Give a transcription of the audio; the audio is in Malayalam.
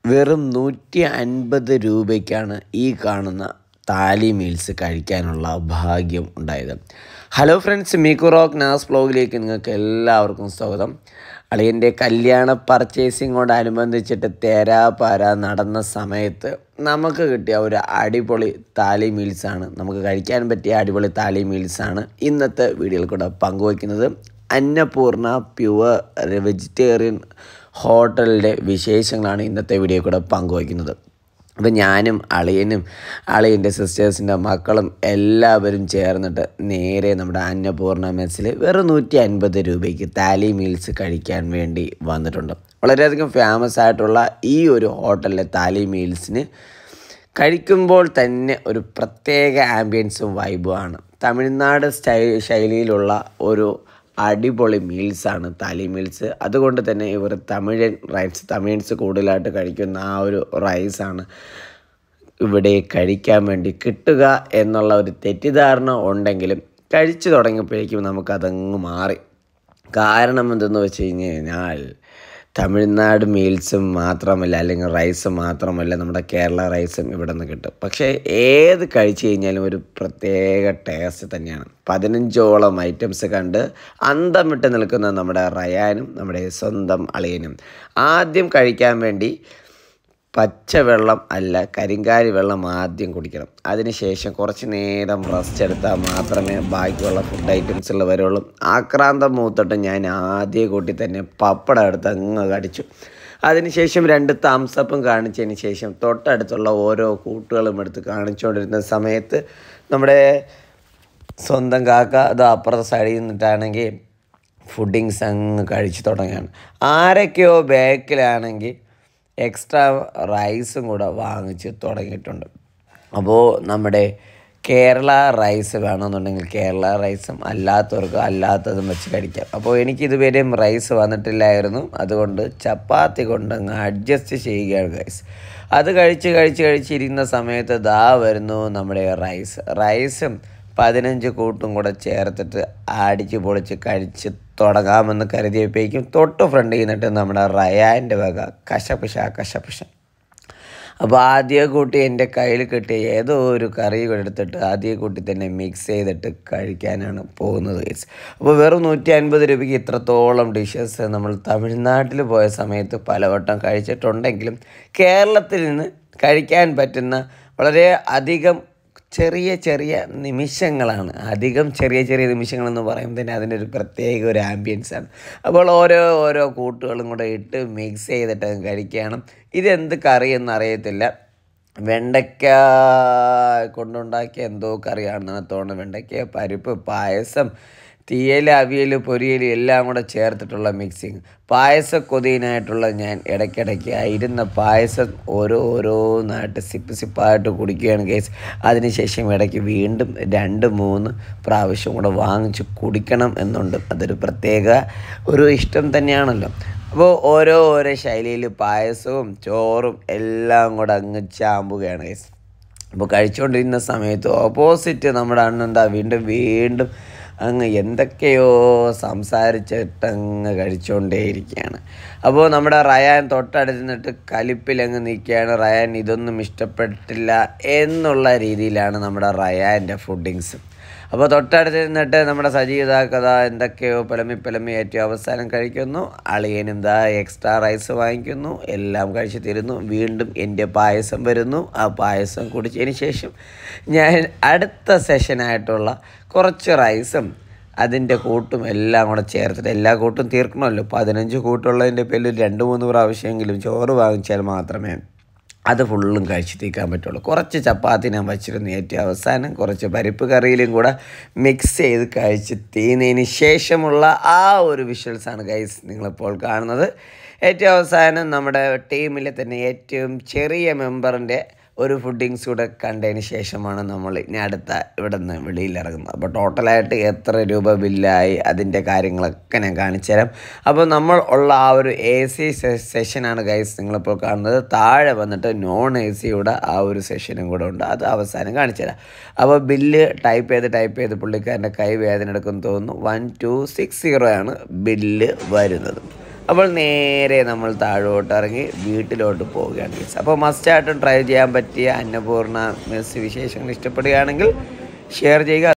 വെറും നൂറ്റി അൻപത് രൂപയ്ക്കാണ് ഈ കാണുന്ന താലി മീൽസ് കഴിക്കാനുള്ള ഭാഗ്യം ഉണ്ടായത് ഹലോ ഫ്രണ്ട്സ് മീക്കു റോക്ക് നാസ് ബ്ലോഗിലേക്ക് നിങ്ങൾക്ക് എല്ലാവർക്കും സ്വാഗതം അളിയൻ്റെ കല്യാണ പർച്ചേസിങ്ങോടനുബന്ധിച്ചിട്ട് തേരാപാര നടന്ന സമയത്ത് നമുക്ക് കിട്ടിയ ഒരു അടിപൊളി താലി മീൽസാണ് നമുക്ക് കഴിക്കാൻ പറ്റിയ അടിപൊളി താലി മീൽസാണ് ഇന്നത്തെ വീഡിയോയിൽ കൂടെ പങ്കുവയ്ക്കുന്നത് അന്നപൂർണ പ്യുവർ വെജിറ്റേറിയൻ ഹോട്ടലിൻ്റെ വിശേഷങ്ങളാണ് ഇന്നത്തെ വീഡിയോ കൂടെ പങ്കുവയ്ക്കുന്നത് അപ്പം ഞാനും അളിയനും അളിയൻ്റെ സിസ്റ്റേഴ്സിൻ്റെ മക്കളും എല്ലാവരും ചേർന്നിട്ട് നേരെ നമ്മുടെ അന്നപൂർണ മെസ്സിൽ വെറും നൂറ്റി അൻപത് രൂപയ്ക്ക് താലി മീൽസ് കഴിക്കാൻ വേണ്ടി വന്നിട്ടുണ്ട് വളരെയധികം ഫേമസ് ആയിട്ടുള്ള ഈ ഒരു ഹോട്ടലിലെ താലി മീൽസിന് കഴിക്കുമ്പോൾ തന്നെ ഒരു പ്രത്യേക ആംബിയൻസും വൈബുമാണ് തമിഴ്നാട് സ്റ്റൈ ശൈലിയിലുള്ള ഒരു അടിപൊളി മീൽസാണ് താലി മീൽസ് അതുകൊണ്ട് തന്നെ ഇവർ തമിഴൻ റൈസ് തമിഴ്സ് കൂടുതലായിട്ട് കഴിക്കുന്ന ആ ഒരു റൈസാണ് ഇവിടെ കഴിക്കാൻ വേണ്ടി കിട്ടുക എന്നുള്ള ഒരു തെറ്റിദ്ധാരണ ഉണ്ടെങ്കിലും കഴിച്ചു തുടങ്ങിയപ്പോഴേക്കും നമുക്കതങ്ങ് മാറി കാരണം എന്തെന്ന് വെച്ച് കഴിഞ്ഞ് കഴിഞ്ഞാൽ തമിഴ്നാട് മീൽസും മാത്രമല്ല അല്ലെങ്കിൽ റൈസ് മാത്രമല്ല നമ്മുടെ കേരള റൈസും ഇവിടെ നിന്ന് കിട്ടും പക്ഷേ ഏത് കഴിച്ചു കഴിഞ്ഞാലും ഒരു പ്രത്യേക ടേസ്റ്റ് തന്നെയാണ് പതിനഞ്ചോളം ഐറ്റംസ് കണ്ട് അന്തം വിട്ട് നിൽക്കുന്ന നമ്മുടെ റയാനും നമ്മുടെ സ്വന്തം അളിയനും ആദ്യം കഴിക്കാൻ വേണ്ടി പച്ചവെള്ളം അല്ല കരിങ്കാലി വെള്ളം ആദ്യം കുടിക്കണം അതിനുശേഷം കുറച്ച് നേരം റെസ്റ്റ് എടുത്താൽ മാത്രമേ ബാക്കിയുള്ള ഫുഡ് ഐറ്റംസുകൾ വരുള്ളൂ ആക്രാന്തം മൂത്തിട്ട് ഞാൻ ആദ്യ കൂട്ടി തന്നെ പപ്പടം എടുത്ത് അങ്ങ് കടിച്ചു അതിനുശേഷം രണ്ട് തംസപ്പും കാണിച്ചതിന് ശേഷം തൊട്ടടുത്തുള്ള ഓരോ കൂട്ടുകളും എടുത്ത് കാണിച്ചുകൊണ്ടിരുന്ന സമയത്ത് നമ്മുടെ സ്വന്തം കാക്ക അത് അപ്പുറത്തെ സൈഡിൽ നിന്നിട്ടാണെങ്കിൽ ഫുഡിങ്സ് അങ്ങ് കഴിച്ചു തുടങ്ങുകയാണ് ആരൊക്കെയോ ബാക്കിലാണെങ്കിൽ എക്സ്ട്രാ റൈസും കൂടെ വാങ്ങിച്ച് തുടങ്ങിയിട്ടുണ്ട് അപ്പോൾ നമ്മുടെ കേരള റൈസ് വേണമെന്നുണ്ടെങ്കിൽ കേരള റൈസും അല്ലാത്തവർക്ക് അല്ലാത്തതും വെച്ച് കഴിക്കാം അപ്പോൾ എനിക്ക് ഇതുവരെയും റൈസ് വന്നിട്ടില്ലായിരുന്നു അതുകൊണ്ട് ചപ്പാത്തി കൊണ്ട് അങ്ങ് അഡ്ജസ്റ്റ് ചെയ്യുകയാണ് റൈസ് അത് കഴിച്ച് കഴിച്ച് കഴിച്ചിരിക്കുന്ന സമയത്ത് ദാ വരുന്നു നമ്മുടെ റൈസ് റൈസും പതിനഞ്ച് കൂട്ടും കൂടെ ചേർത്തിട്ട് അടിച്ച് പൊളിച്ച് കഴിച്ച് തുടങ്ങാമെന്ന് കരുതിയപ്പോഴേക്കും തൊട്ട് ഫ്രണ്ടിൽ നിന്നിട്ട് നമ്മുടെ റയാൻ്റെ വക കശപിശ കശപിശ അപ്പോൾ ആദ്യ കൂട്ടി എൻ്റെ കയ്യിൽ കിട്ടിയ ഏതോ ഒരു കറി എടുത്തിട്ട് ആദ്യ കൂട്ടി തന്നെ മിക്സ് ചെയ്തിട്ട് കഴിക്കാനാണ് പോകുന്നത് ഗൈസ് അപ്പോൾ വെറും നൂറ്റി അൻപത് രൂപയ്ക്ക് ഇത്രത്തോളം ഡിഷസ് നമ്മൾ തമിഴ്നാട്ടിൽ പോയ സമയത്ത് പലവട്ടം കഴിച്ചിട്ടുണ്ടെങ്കിലും കേരളത്തിൽ നിന്ന് കഴിക്കാൻ പറ്റുന്ന വളരെ അധികം ചെറിയ ചെറിയ നിമിഷങ്ങളാണ് അധികം ചെറിയ ചെറിയ നിമിഷങ്ങളെന്ന് പറയുമ്പോൾ തന്നെ അതിൻ്റെ ഒരു പ്രത്യേക ഒരു ആംബിയൻസ് ആണ് അപ്പോൾ ഓരോ ഓരോ കൂട്ടുകളും കൂടെ ഇട്ട് മിക്സ് ചെയ്തിട്ട് കഴിക്കണം ഇതെന്ത് കറി എന്നറിയത്തില്ല വെണ്ടയ്ക്ക കൊണ്ടുണ്ടാക്കിയ എന്തോ കറിയാണെന്നാണ് തോന്നുന്നത് വെണ്ടയ്ക്ക പരിപ്പ് പായസം തീയൽ അവിയൽ പൊരിയൽ എല്ലാം കൂടെ ചേർത്തിട്ടുള്ള മിക്സിങ് പായസ കൊതിയനായിട്ടുള്ള ഞാൻ ഇടയ്ക്കിടയ്ക്ക് ഇരുന്ന പായസം ഓരോ ഓരോന്നായിട്ട് സിപ്പ് സിപ്പായിട്ട് കുടിക്കുകയാണ് കേസ് അതിനുശേഷം ഇടയ്ക്ക് വീണ്ടും രണ്ട് മൂന്ന് പ്രാവശ്യം കൂടെ വാങ്ങിച്ച് കുടിക്കണം എന്നുണ്ട് അതൊരു പ്രത്യേക ഒരു ഇഷ്ടം തന്നെയാണല്ലോ അപ്പോൾ ഓരോ ഓരോ ശൈലിയിൽ പായസവും ചോറും എല്ലാം കൂടെ അങ്ങ് ചാമ്പുകയാണ് കേസ് അപ്പോൾ കഴിച്ചുകൊണ്ടിരുന്ന സമയത്ത് ഓപ്പോസിറ്റ് നമ്മുടെ അണ്ണെന്താ വീണ്ടും വീണ്ടും അങ്ങ് എന്തൊക്കെയോ സംസാരിച്ചിട്ടങ്ങ് കഴിച്ചുകൊണ്ടേയിരിക്കുകയാണ് അപ്പോൾ നമ്മുടെ റയാൻ തൊട്ടടുത്ത് നിന്നിട്ട് കലിപ്പിലങ്ങ് നിൽക്കുകയാണ് റയാൻ ഇതൊന്നും ഇഷ്ടപ്പെട്ടില്ല എന്നുള്ള രീതിയിലാണ് നമ്മുടെ റയാൻ്റെ ഫുഡിങ്സ് അപ്പോൾ തൊട്ടടുത്ത് നിന്നിട്ട് നമ്മുടെ സജീവിതാക്കഥ എന്തൊക്കെയോ പിലമി പിലമി ഏറ്റവും അവസാനം കഴിക്കുന്നു അളിയനും ദാ എക്സ്ട്രാ റൈസ് വാങ്ങിക്കുന്നു എല്ലാം കഴിച്ച് തരുന്നു വീണ്ടും എൻ്റെ പായസം വരുന്നു ആ പായസം കുടിച്ചതിന് ശേഷം ഞാൻ അടുത്ത സെഷനായിട്ടുള്ള കുറച്ച് റൈസും അതിൻ്റെ കൂട്ടും എല്ലാം കൂടെ ചേർത്തിട്ട് എല്ലാ കൂട്ടും തീർക്കണമല്ലോ പതിനഞ്ച് കൂട്ടുള്ളതിൻ്റെ പേരിൽ രണ്ട് മൂന്ന് പ്രാവശ്യമെങ്കിലും ചോറ് വാങ്ങിച്ചാൽ മാത്രമേ അത് ഫുള്ളും കഴിച്ച് തീക്കാൻ പറ്റുള്ളൂ കുറച്ച് ചപ്പാത്തി ഞാൻ വച്ചിരുന്നു ഏറ്റവും അവസാനം കുറച്ച് പരിപ്പ് കറിയിലും കൂടെ മിക്സ് ചെയ്ത് കഴിച്ച് തീർന്നതിന് ശേഷമുള്ള ആ ഒരു വിഷ്വൽസാണ് ഗൈസ് നിങ്ങളിപ്പോൾ കാണുന്നത് ഏറ്റവും അവസാനം നമ്മുടെ ടീമിലെ തന്നെ ഏറ്റവും ചെറിയ മെമ്പറിൻ്റെ ഒരു ഫുഡിങ്സ് കൂടെ കണ്ടതിന് ശേഷമാണ് നമ്മൾ ഇനി അടുത്ത ഇവിടെ നിന്ന് വെളിയിലിറങ്ങുന്നത് അപ്പോൾ ടോട്ടലായിട്ട് എത്ര രൂപ ബില്ലായി അതിൻ്റെ കാര്യങ്ങളൊക്കെ ഞാൻ കാണിച്ചു തരാം അപ്പോൾ നമ്മൾ ഉള്ള ആ ഒരു എ സി സെഷനാണ് ഗൈസ് നിങ്ങളിപ്പോൾ കാണുന്നത് താഴെ വന്നിട്ട് നോൺ എ സിയുടെ ആ ഒരു സെഷനും കൂടെ ഉണ്ട് അത് അവസാനം കാണിച്ചു തരാം അപ്പോൾ ബില്ല് ടൈപ്പ് ചെയ്ത് ടൈപ്പ് ചെയ്ത് പുള്ളിക്കാരൻ്റെ കൈ വേദന എടുക്കുമെന്ന് തോന്നുന്നു വൺ ടു സിക്സ് സീറോ ആണ് ബില്ല് വരുന്നത് അപ്പോൾ നേരെ നമ്മൾ താഴോട്ട് ഇറങ്ങി വീട്ടിലോട്ട് പോവുകയാണ് ഗൈസ് അപ്പോൾ മസ്റ്റായിട്ടും ട്രൈ ചെയ്യാൻ പറ്റിയ അന്നപൂർണ്ണ മെസ് വിശേഷങ്ങൾ ഇഷ്ടപ്പെടുകയാണെങ്കിൽ ഷെയർ ചെയ്യുക